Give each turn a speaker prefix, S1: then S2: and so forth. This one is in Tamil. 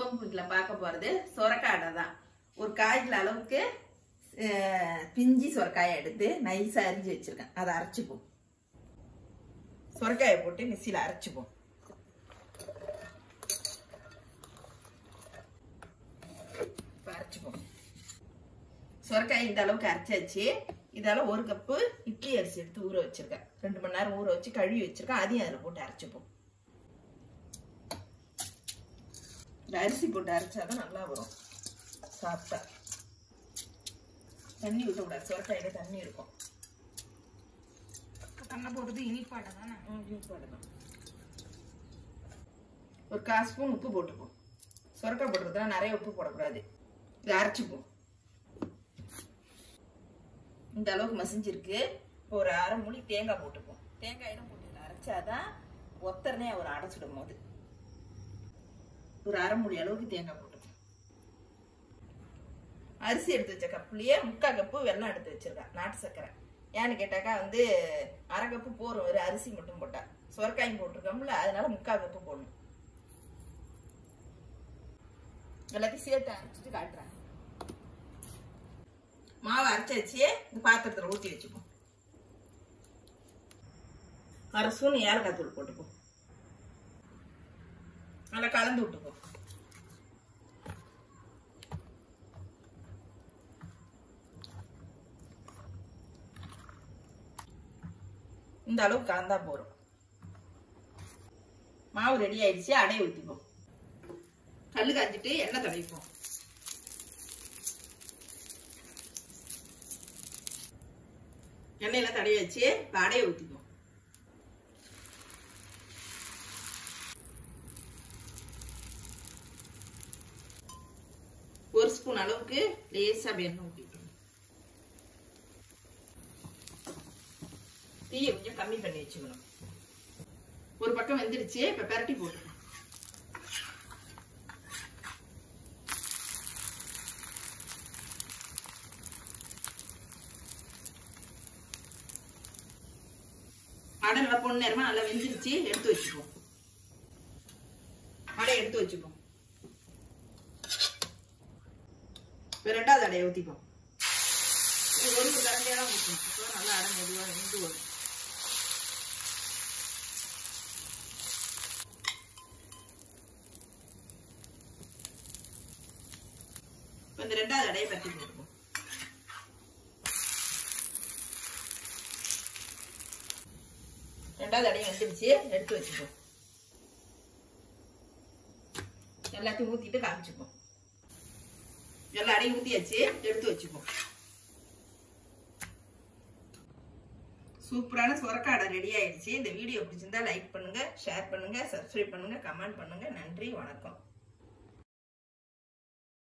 S1: ஹோம் ஃபுட்டில் பார்க்க போகிறது சொரக்காய் அடை தான் ஒரு கால் கிலோ அளவுக்கு அஹ், பிஞ்சி சொரக்காயை எடுத்து நைஸாக அரிஞ்சு வச்சிருக்கேன் அதை அரைச்சிப்போம் சொரக்காயை போட்டு மிக்சியில் அரைச்சிப்போம் இப்ப அரைச்சிப்போம் சொரக்காய் இந்த அளவுக்கு அரைச்சாச்சு இதால ஒரு கப்பு இட்லி அரிசி எடுத்து ஊற வச்சிருக்கேன் ரெண்டு மணி நேரம் ஊற வச்சு கழுவி வச்சிருக்கேன் அதையும் அதில் போட்டு அரைச்சிப்போம் இந்த அரிசி போட்டு அரைச்சாதான் நல்லா வரும் சாப்பிட்டா தண்ணி ஊற்றக்கூடாது சொரக்காயில தண்ணி இருக்கும்
S2: பண்ண போடுறது இனிப்பாடை தானே
S1: ம், இனிப்பாடுதான். ஒரு கால் ஸ்பூன் உப்பு போட்டுப்போம் சொரக்காய் போட்டுறதுனா நிறைய உப்பு போடக்கூடாது இதை அரைச்சிப்போம் இந்த அளவுக்கு மசிஞ்சிருக்கு இப்போ ஒரு அரை மூடி தேங்காய் போட்டுப்போம் தேங்காயிடம் போட்டு இதை அரைச்சாதான் ஒத்தரனே ஒரு அடைச்சிடும் போது ஒரு அரை மூடி அளவுக்கு தேங்காய் போட்டுப்போம் அரிசி எடுத்து வச்ச கப்புலயே முக்கால் கப்பு வெல்லம் எடுத்து வச்சிருக்கேன் நாட்டு சர்க்கரை ஏன்னு கேட்டாக்கா வந்து அரை கப்பு போரும் ஒரு அரிசி மட்டும் போட்டா சொரக்காயும் போட்டிருக்கோம்ல அதனால முக்கால் கப்பு போடணும் எல்லாத்தையும் சேர்த்து அரைச்சிட்டு காட்டுறேன் மாவை அரைச்சி வச்சு இந்த பாத்திரத்தில் ஊற்றி வச்சுப்போம் அரை ஸ்பூன் ஏலக்காய் தூள் போட்டுப்போம் நல்லா கலந்து விட்டுப்போம் இந்த அளவுக்கு கலந்தா போறோம் மாவு ரெடி ஆயிடுச்சு அடைய ஊற்றிப்போம் கல்லு காஞ்சிட்டு எண்ணெய் தடவிப்போம் எண்ணெயெல்லாம் தடவி வச்சு இப்போ அடைய ஊற்றிப்போம் ஒரு ஸ்பூன் அளவுக்கு லேசா எண்ணெய் ஊற்றிக்கணும் தீயை கொஞ்சம் கம்மி பண்ணி வச்சுக்கணும் ஒரு பக்கம் வெந்துருச்சு இப்ப பெரட்டி போட்டுக்கணும் அடை நல்லா பொண்ணு நேரமா நல்லா வெந்துருச்சு எடுத்து வச்சுப்போம் அடை எடுத்து வச்சுப்போம் இப்ப ரெண்டாவது அடையை ஊத்திப்போம் இது ஒரு ஒரு கரண்டியெல்லாம் ஊற்றணும் அப்போ நல்லா அடை மெதுவாக வெந்து வரும் இப்ப இந்த ரெண்டாவது அடையை பற்றி போட்டுப்போம் ரெண்டாவது அடையை வந்துருச்சு எடுத்து வச்சுப்போம் எல்லாத்தையும் ஊத்திட்டு காமிச்சுப்போம் எல்லா அடையும் ஊத்தியாச்சு எடுத்து வச்சுப்போம் சூப்பரான சொரக்காடை ரெடி ஆயிடுச்சு இந்த வீடியோ பிடிச்சிருந்தா லைக் பண்ணுங்க ஷேர் பண்ணுங்க சப்ஸ்கிரைப் பண்ணுங்க கமெண்ட் பண்ணுங்க நன்றி வணக்கம்